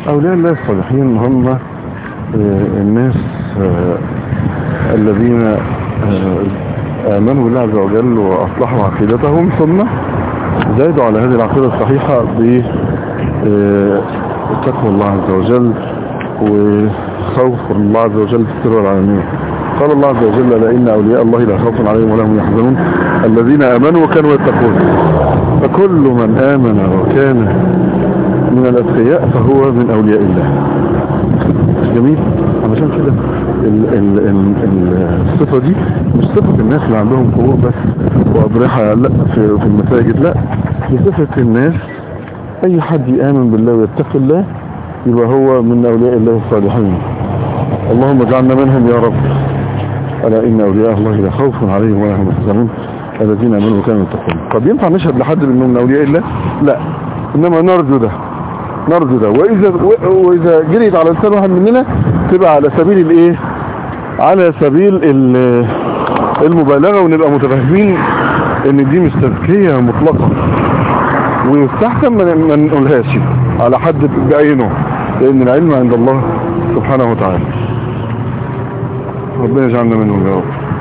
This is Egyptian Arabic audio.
أولياء الله الصالحين هم آه، الناس آه، الذين آه، آمنوا بالله عز وجل وأصلحوا عقيدتهم ثم زادوا على هذه العقيدة الصحيحة بتقوى الله عز وجل وخوف الله عز وجل في السر والعالمين قال الله عز وجل ألا إن أولياء الله لا خوف عليهم ولا هم يحزنون الذين آمنوا وكانوا يتقون فكل من آمن وكان من الأتقياء فهو من أولياء الله جميل علشان كده ال- ال- ال- ال- الصفة دي مش صفة الناس اللي عندهم قبور بس وأضرحة لا في, في المساجد لا دي صفة الناس أي حد يآمن بالله ويتقي الله يبقى هو من أولياء الله الصالحين اللهم اجعلنا منهم يا رب ألا إن أولياء الله لا خوف عليهم ولا هم يحزنون الذين آمنوا وكانوا يتقون قد ينفع نشهد لحد بأنه من أولياء الله لا إنما نرجو ده نرجو ده وإذا, وإذا جريت على لسان واحد مننا تبقى على سبيل الإيه على سبيل ال- المبالغة ونبقى متفاهمين إن دي مش تزكية مطلقة ويستحسن ما ما نقولهاش على حد بعينه لأن العلم عند الله سبحانه وتعالى ربنا يجعلنا منهم يا رب